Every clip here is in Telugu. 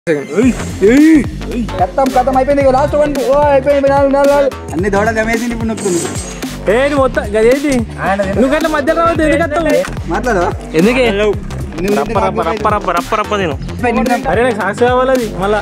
కత్తం కత్తం అయిపోయింది ఇక లాస్ట్ వన్ ఓ అయిపోయింది నాలుగు నాలుగు నాలుగు అన్ని దౌడలు గమేసింది ఇప్పుడు నొక్కుతుంది ఏంటి మొత్తం గదేంటి నువ్వు గట్ల మధ్యలో రావద్దు ఎందుకు వస్తావు మాట్లాడు ఎందుకే నువ్వు రప్ప రప్ప రప్ప రప్ప రప్ప రప్ప తిను అరే నాకు సాక్షి కావాలి అది మళ్ళా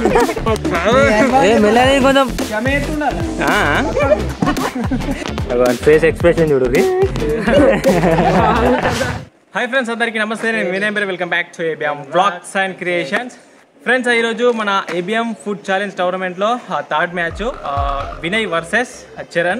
మెల్లది కొంచెం ఫేస్ ఎక్స్ప్రెషన్ చూడు హాయ్ ఫ్రెండ్స్ అందరికీ నమస్తే నేను వినయ్ పేరు welcome back to ABM blogs and creations friends ఈరోజు మన ఏబిఎం ఫుడ్ ఛాలెంజ్ టోర్నమెంట్లో third match Vinay versus Charan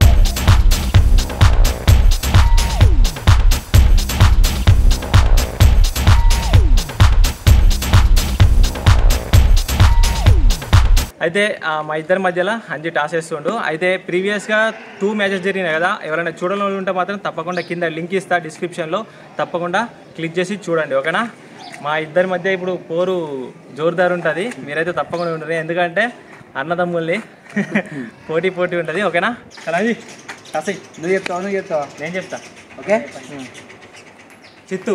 అయితే ఆ, మా ఇద్దరి మధ్యలో అంజి టాస్ వేస్తుండు అయితే ప్రీవియస్గా టూ మ్యాచెస్ జరిగినాయి కదా ఎవరైనా చూడని వాళ్ళు ఉంటే మాత్రం తప్పకుండా కింద లింక్ ఇస్తా డిస్క్రిప్షన్లో తప్పకుండా క్లిక్ చేసి చూడండి ఓకేనా మా ఇద్దరి మధ్య ఇప్పుడు పోరు జోరుదారు ఉంటుంది మీరైతే తప్పకుండా ఉండరు ఎందుకంటే అన్నదమ్ముల్ని పోటీ పోటీ ఉంటుంది ఓకేనా సరే అంజి టాస్ ఎయ్. నువ్వు చెప్తావు నువ్వు చెప్తావా నేను చెప్తా ఓకే చిత్తు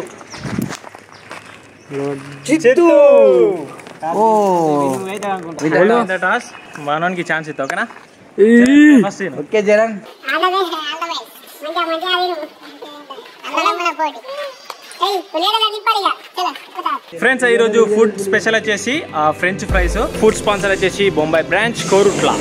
చిత్తూ ఓ ఇంత టాస్ మనోనికి ఛాన్స్ ఇస్తా ఓకేనా ఫస్ట్ నేను. ఓకే జరన్ ఆడవే ఆడవే మంచిగా మంచిగా ఆడిరు అన్నదమ్ముల పోటీ ఏయ్ పులియడల నిప్పడిగా చలో పోతా ఫ్రెండ్స్ ఈరోజు ఫుడ్ స్పెషల్ వచ్చేసి ఆ, ఫ్రెంచ్ ఫ్రైస్ ఫుడ్ స్పాన్సర్ వచ్చేసి బొంబాయి బ్రాంచ్ కోరుట్లా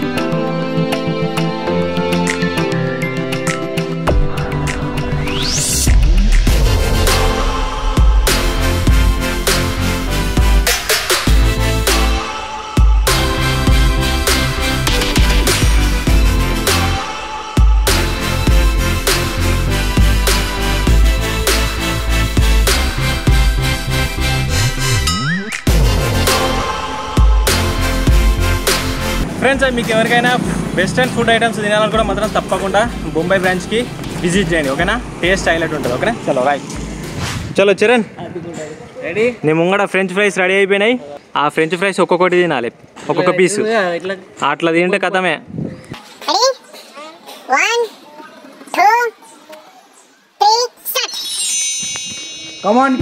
ఫ్రెండ్స్ మీకు ఎవరికైనా వెస్టర్న్ ఫుడ్ ఐటమ్స్ తినాలని కూడా మాత్రం తప్పకుండా బొంబాయి బ్రాంచ్కి విజిట్ చేయండి ఓకేనా టేస్ట్ హైలైట్ ఉంటుంది ఓకేనా చలో రాయ్ చలో చరణ్ రెడీ నీ ముంగడ ఫ్రెంచ్ ఫ్రైస్ రెడీ అయిపోయినాయి ఆ ఫ్రెంచ్ ఫ్రైస్ ఒక్కొక్కటి తినాలి ఒక్కొక్క పీసు అట్లా తింటే కథమే ready one two three start come on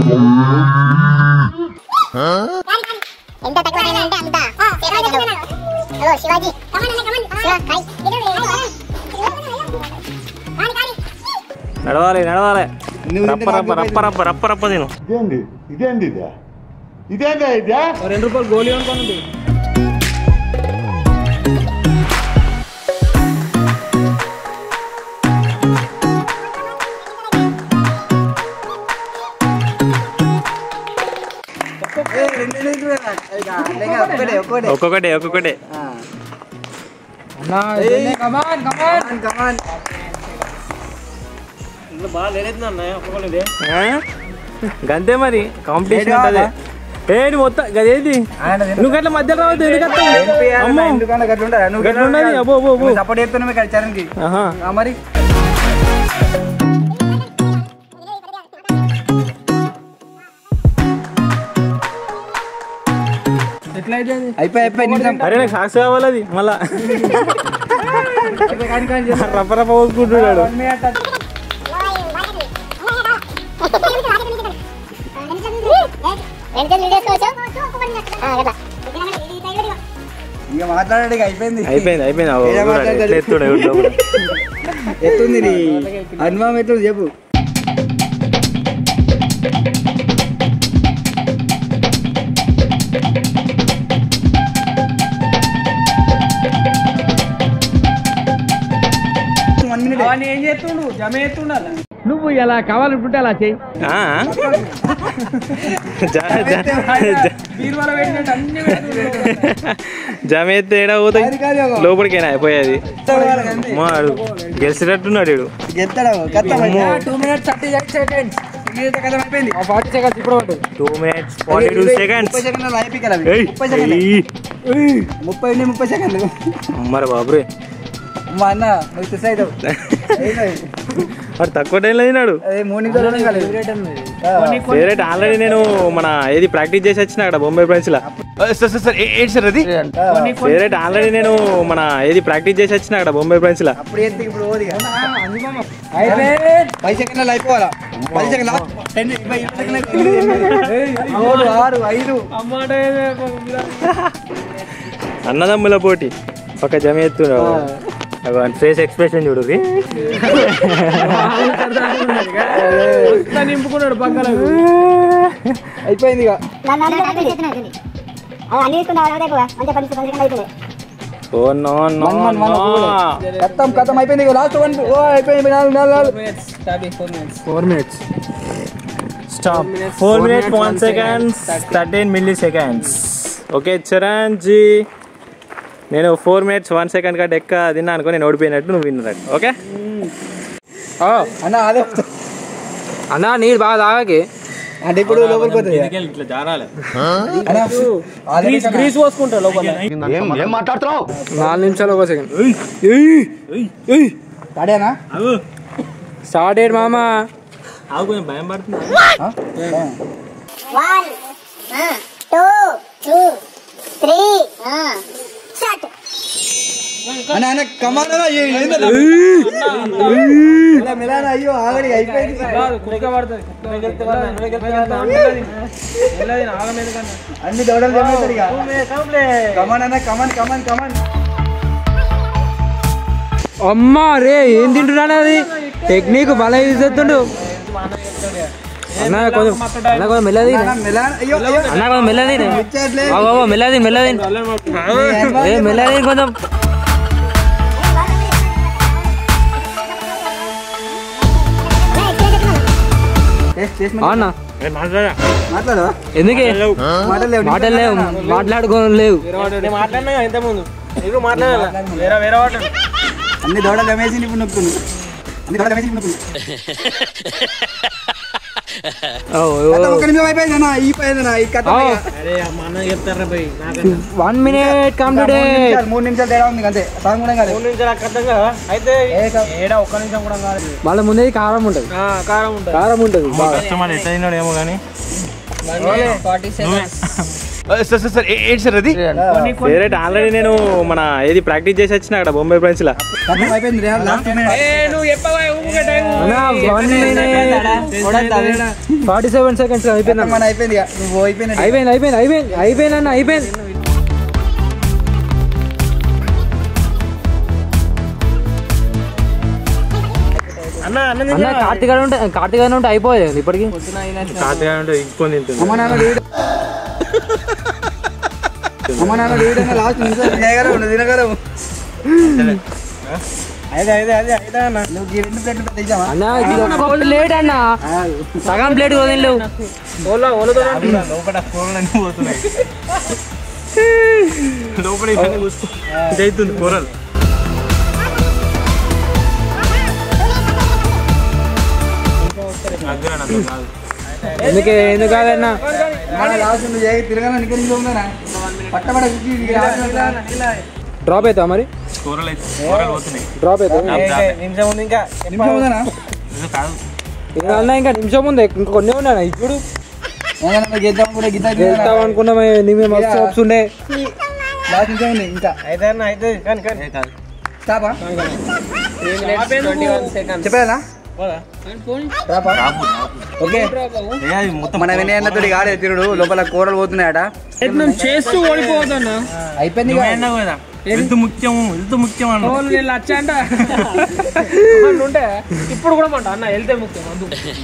ఎంత తక్కువ అంటే అంత హలో శివాజీ కమన్ అన్న కమన్ శివ కై నడవాలి నడవాలి నువ్వు రప్ప రప్ప రప్ప రప్ప రప్ప రప్ప తిను ఇదేంది ఇదేంది ఇదే ఇదేందా ఇదే రెండు రూపాయలు గోళీ అనుకోండి ఒక్కటే ఒక్కటే ఒక్కొక్కటే ఒక్కొక్కటే కమాన్ కమాన్ కమాన్ ఆ? గంతే మరి కాంపిటీషన్ ఉంటుంది ఏంటి మొత్తం గదేంటి నువ్వు గట్ల మధ్యలో రావద్దు ఎందుకు వస్తావు? అమ్మో. ఎందుకంటే గట్ల ఉండదా? నువ్వు గట్ల ఉండదు, అబ్బో, అబ్బో, అబ్బో. సపోర్ట్ చేస్తున్నావు ఇక్కడ చరణ్కి ఆహా. ఆ, మరి అయిపోయి అయిపోయి నిమిషం అరే నాకు సాక్షి కావాలి అది మళ్ళా అయిపోయి, కాని, కాని చేస్తా. రప్ప రప్ప పోసుకుంటున్నాడు One minute అట్లా. ఇక మాట్లాడాడు ఇక అయిపోయింది అయిపోయింది అయిపోయింది అవ్వ, ఏడ చూడాలి, మాట్లాడతాడు? ఎట్లా ఎత్తుడు, ఎత్తుడు. ఎత్తుంది నీ అనుభవం ఎత్తుంది చెప్పు వన్ మినిట్ ఏం చేస్తుండు జమ చేస్తుండాల నువ్వు ఎలా కావాలనుకుంటే అలా చేయి ఆ? జ- జ- జ- జమ ఎత్తే ఏడా పోతాయి లోపలికైనా అయిపోయేది మా వాడు గెలిచేటట్టున్నాడు వీడు గెలుతాడు కథం అమ్మో. Two minutes thirty eight seconds కథం అయిపోయింది ఫార్టీ సెకండ్స్ ఇప్పుడు పట్టు two minutes forty two seconds ముప్పై సెకండ్లు అయిపోయి ముప్పై సెకండ్లు ముప్పై ఉండి ముప్పై సెకండ్లు మరి బాబురే మా అన్న నువ్వు మిస్ అవుతావు అయిపోయి. వాడు తక్కువ టైంలో అయినాడు అదే మూడు నిమిషాలు కాలేదు ఫేవరెట్ ఆల్రెడీ నేను మన ఏది ప్రాక్టీస్ చేసి వచ్చిన అక్కడ బొంబాయి బ్రాంచ్ లో సార్ సార్ సార్ ఏంటి సార్ అది ఫేవరెట్ ఆల్రెడీ నేను మన ఏది ప్రాక్టీస్ చేసి వచ్చిన అక్కడ బొంబాయి బ్రాంచ్ లో అప్పుడు ఎత్తి ఇప్పుడు ఓది పది సెకండ్లు అయిపోవాలా పది సెకండ్ల టెన్ ఇరవై ఇరవై సెకండ్లు మూడు ఆరు ఐదు అన్నదమ్ముల పోటీ ఒక జమ ఎత్తున్నావు ఫేస్ ఎక్స్ప్రెషన్ చూడు అయిపోయింది ఇక నన్ను అడిగితే నాకు చేస్తున్నా ఇది. అది అన్ని తీసుకున్నా అలాగే ఎక్కువ మంచిగా పది పది సెకండ్ అవుతుంది oh no no one one one no కథం కథం అయిపోయింది ఇక లాస్ట్ వన్ ఓ అయిపోయింది నాలుగు నాలుగు నాలుగు four minutes stop four minutes one seconds thirteen milliseconds okay Charan ji నేను ఫోర్ మినిట్స్ వన్ సెకండ్ కంటే ఎక్క తిన్నా అనుకో నేను ఓడిపోయినట్టు నువ్వు విన్నట్టు ఓకే అన్న అదే అన్నా నీళ్ళు బాగా తాగకి అంటే ఇప్పుడు లోపలికి పోతుంది ఇట్లా జారాలి అన్న, already గ్రీస్ పోసుకుంటా లోపల ఏం ఏం మాట్లాడుతున్నావు నాలుగు నిమిషాలు ఒక సెకండ్ అడేనా అవు స్టార్ట్ అయ్యాడు మామ అవు కొంచెం భయం పడుతుంది one two two three start అన్న అన్న కమాన్ అన్న, ఏ- ఏందన్న? ఇలా మెలాన అయ్యో ఆగడి అయిపోయింది అన్ని దౌడలు చెప్పేస్తారు ఇక కమాన్ అన్న కమాన్ కమాన్ కమాన్ అమ్మా రే ఏం తింటున్నాడు అది టెక్నిక్ భలే యూజ్ చేస్తుండు అన్న కొంచెం అన్న కొంచెం మెల్లది అన్న, మెలాన అయ్యో అయ్యో అన్న కొంచెం మెల్లది ఇచ్చేట్లే. మెల్లది మెల్లది ఏ మెల్లది కొంచెం టేస్ట్ టేస్ట్ ఆ అన్న మాట్లాడవా ఎందుకే మాటలు లేవు మాటలు లేవు మాట్లాడుకోలేవు మాట్లాడినా ఇంత ముందు మీరు మాట్లాడాలి వేరే వేరే వాడు అన్ని దౌడలు గమేసి ఇప్పుడు నొక్కును అన్ని దౌడలు గమేసి ఇప్పుడు నొక్కును ఓ, ఓ. కథ ఒక్క నిమిషం అయిపోయింది అన్న ఈ పోయింది అన్న ఈ కథ ఆ. ఇక. అరే మా అన్న చెప్తారా పోయి నాకు వన్ మినిట్ మూడు కంప్లీట్ నిమిషాలు మూడు నిమిషాలు తేడా ఉంది అంతే సాంగ్ కూడా కాదు మూడు నిమిషాలు అర్థం కదా అయితే ఏ కా- ఏడా ఒక్క నిమిషం కూడా కాదు వాళ్ళ ముందే కారం ఉంటది కారం ఉంటుంది కారం ఉంటది బాగా. కస్టమర్ ఎట్లా తిన్నాడు ఏమో కానీ సార్ సార్ సార్ ఏంటి సార్ అది ఫేవరెట్ ఆల్రెడీ నేను మన ఏది ప్రాక్టీస్ చేసి వచ్చిన అక్కడ బొంబాయి బ్రాంచ్ లో కథ అయిపోయింది రే, లాస్ట్ మినిట్ అన్న one minute forty seven seconds అయిపోయింది అన్న. మన అయిపోయింది ఇక నువ్వు అయిపోయినట్టు అయిపోయింది అయిపోయింది అయిపోయింది అయిపోయింది అన్న అయిపోయింది అన్న అన్న అన్న కార్తీక ఉంటే కార్తీక ఉంటే అయిపోయేది ఇప్పటికి తాతగా ఉంటే ఇంకొని తింటుంది అమ్మ నాన్న వీడు అమ్మ నాన్న వీడు లాస్ట్ నిమిషం తినగలవు నువ్వు తినగలవు అయితే అయితే అదే అయితే అన్న నువ్వు ఈ రెండు ప్లేట్లు తెచ్చావా అన్న ఇది ఒక్క ప్లేట్ అన్న సగం ప్లేట్ వదిలేవు ఓలా ఓలతో లోపల కూరలన్నీ పోతున్నాయి లోపల ఇవన్నీ కూసుకో ఇదైతుంది కూరలు ఎందుకే ఎందుకు కాదన్న మన లాస్ట్ నువ్వు ఏ తిరగాల నీకు నీకు ఉందా పట్టబడ డ్రాప్ అవుతా మరి కూరలు అయితే కూరలు పోతున్నాయి డ్రాప్ అవుతా నిమిషం ఉంది ఇంకా నిమిషం ఉందా ఇది కాదు ఇంకా అన్న ఇంకా నిమిషం ఉంది ఇంకా కొన్ని ఉన్నాయి ఇప్పుడు ఏదైనా గీద్దాం కూడా గీత వెళ్తాం అనుకున్నాం మేము మస్తు హోప్స్ ఉండే లాస్ట్ నిమిషం ఉంది ఇంకా అయితే అన్న అయితే కానీ కానీ కాదు స్టాపా చెప్పేదా స్టాపా ఓకే ఏ, అది మొత్తం మన వినయన్నతోటి కాడే తిరుడు లోపల కూరలు పోతున్నాయట చేస్తూ ఓడిపోవద్దన్న అయిపోయింది నువ్వే ఇక. అన్నావు కదా హెల్త్ ముఖ్యం హెల్త్ ముఖ్యం అన్న నేను వచ్చా అంట ఉంటే ఇప్పుడు కూడా మంట అన్న వెళ్తే ముఖ్యం వద్దు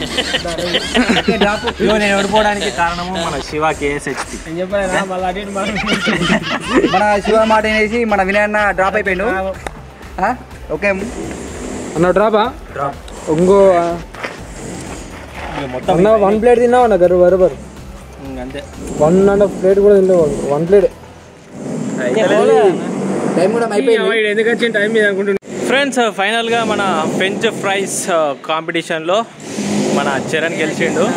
ఇదిగో నేను ఓడిపోవడానికి కారణము మన శివ కేఎస్హెచ్పి నేను చెప్పలేదా మళ్ళీ అటు ఇటు మనం మన శివ మాట వేసి మన వినయన్న డ్రాప్ అయిపోయిండు ఆ? ఓకే అన్న డ్రాపా ఇంకో అన్న వన్ ప్లేట్ తిన్నావు అన్న గరు బరబర్ అంతే వన్ అండ్ హాఫ్ ప్లేట్ కూడా తిన్నావు వన్ ప్లేట్ టైం కూడా అయిపోయింది ఎందుకు వచ్చిన టైం మీద అనుకుంటున్నా ఫ్రెండ్స్ ఫైనల్గా మన ఫ్రెంచ్ ఫ్రైస్ కాంపిటీషన్లో మన చరణ్ గెలిచిండు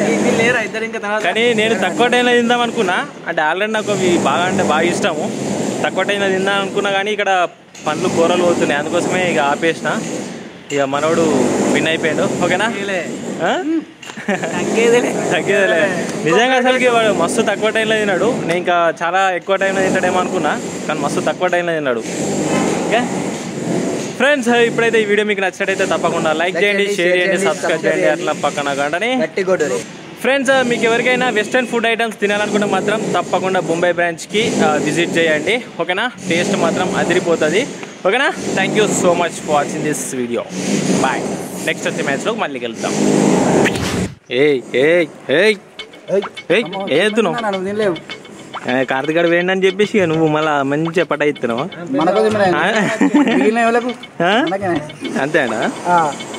కానీ నేను తక్కువ టైంలో తిందాం అనుకున్నా అంటే ఆల్రెడీ నాకు అవి బాగా అంటే బాగా ఇష్టము తక్కువ టైం తిందా అనుకున్నా కానీ ఇక్కడ పండ్లు కూరలు పోతున్నాయి అందుకోసమే ఇక ఆపేసిన ఇక మనోడు విన్ అయిపోయాడు ఓకేనా ఆ? తగ్గేదిలే నిజంగా అసలుకి వాడు మస్తు తక్కువ టైంలో తిన్నాడు నేను ఇంకా చాలా ఎక్కువ టైంలో తింటాడేమో అనుకున్నా కానీ మస్తు తక్కువ టైంలో తిన్నాడు ఓకే ఫ్రెండ్స్ ఇప్పుడైతే ఈ వీడియో మీకు నచ్చినట్టయితే తప్పకుండా లైక్ చేయండి షేర్ చేయండి సబ్స్క్రైబ్ చేయండి అట్లా పక్కన గంటని గట్టి కొట్టు ఫ్రెండ్స్ మీకు ఎవరికైనా వెస్టర్న్ ఫుడ్ ఐటమ్స్ తినాలనుకుంటే మాత్రం తప్పకుండా బొంబాయి బ్రాంచ్కి విజిట్ చేయండి ఓకేనా టేస్ట్ మాత్రం అదిరిపోతుంది ఓకేనా thank you so much for watching this video bye next వచ్చే మ్యాచ్లో మళ్ళీ వెళ్తాం ఏయ్ ఏయ్ ఏయ్ ఏయ్ ఏదును నువ్వు తినలేవు కార్తిక్ గారు వేయండి అని చెప్పేసి ఇక నువ్వు మళ్ళీ మంచిగా పట ఇస్తున్నావా మనకోసం మిగిలిన ఎవరికి ఆ? మనకేనా అంతేనా ఆ.